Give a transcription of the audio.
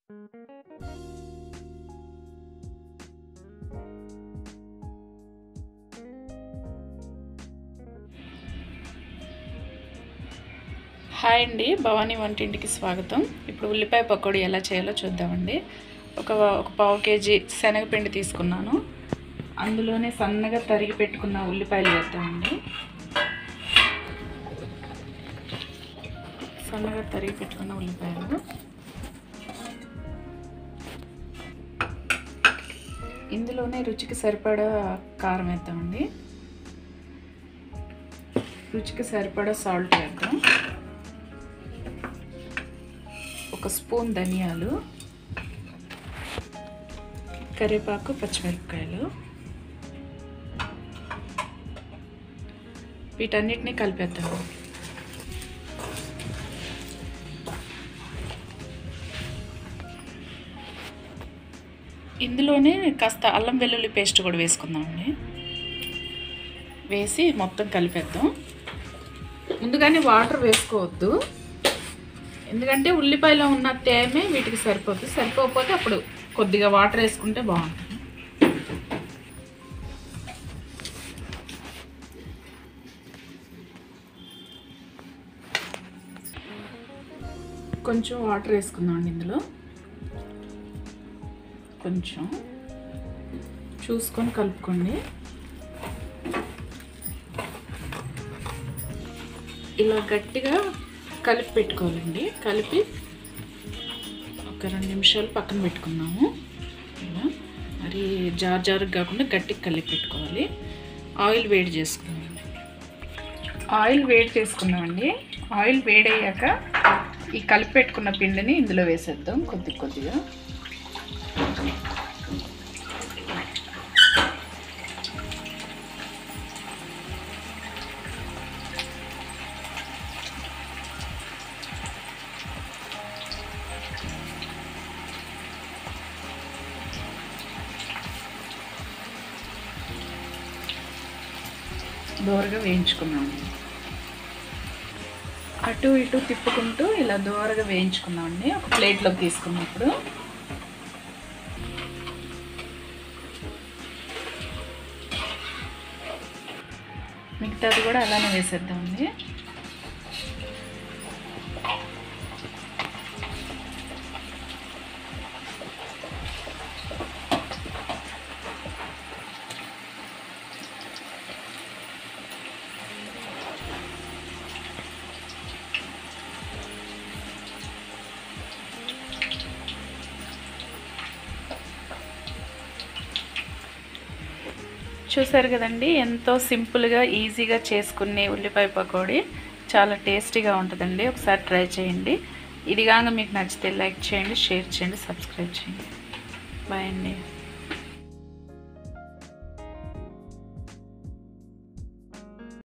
hi అండి భవానీ వంటింటికి స్వాగతం ఇప్పుడు ఉల్లిపాయ పకోడీ ఎలా చేయాలో చూద్దామండి ఒక ఒక పావు కేజీ శనగపిండి తీసుకున్నాను అందులోనే సన్నగా తరిగి పెట్టుకున్న ఉల్లిపాయలు వేద్దామండి సన్నగా తరిగి పెట్టుకున్న ఉల్లిపాయలు ఇందులోనే రుచికి సరిపడా కారం వేద్దామండి రుచికి సరిపడా సాల్ట్ వేద్దాం ఒక స్పూన్ ధనియాలు కరివేపాకు పచ్చిమిరపకాయలు వీటన్నిటిని కలిపేద్దాము ఇందులోనే కాస్త అల్లం వెల్లుల్లి పేస్ట్ కూడా వేసుకుందామండి వేసి మొత్తం కలిపేద్దాం ముందుగానే వాటర్ వేసుకోవద్దు ఎందుకంటే ఉల్లిపాయలో ఉన్న తేమే వీటికి సరిపోతుంది సరిపోకపోతే అప్పుడు కొద్దిగా వాటర్ వేసుకుంటే బాగుంటుంది కొంచెం వాటర్ వేసుకుందామండి ఇందులో కొంచెం చూసుకొని కలుపుకోండి ఇలా గట్టిగా కలిపి పెట్టుకోవాలండి కలిపి ఒక రెండు నిమిషాలు పక్కన పెట్టుకున్నాము ఇలా మరి జార్ జారుగా కాకుండా గట్టిగా కలిపి పెట్టుకోవాలి ఆయిల్ వేడి చేసుకున్నామండి ఆయిల్ వేడి చేసుకున్నామండి ఆయిల్ వేడయ్యాక ఈ కలిపి పెట్టుకున్న పిండిని ఇందులో వేసేద్దాం కొద్ది కొద్దిగా దోరగా వేయించుకున్నాము అటు ఇటు తిప్పుకుంటూ ఇలా దోరగా వేయించుకున్నామండి ఒక ప్లేట్లోకి తీసుకున్నప్పుడు మిగతాది కూడా అలానే వేసేద్దామండి చూసారు కదండి ఎంతో సింపుల్గా ఈజీగా చేసుకునే ఉల్లిపాయ పకోడీ చాలా టేస్టీగా ఉంటుందండి ఒకసారి ట్రై చేయండి ఇది కాగా మీకు నచ్చితే లైక్ చేయండి షేర్ చేయండి సబ్స్క్రైబ్ చేయండి బాయ్ అండి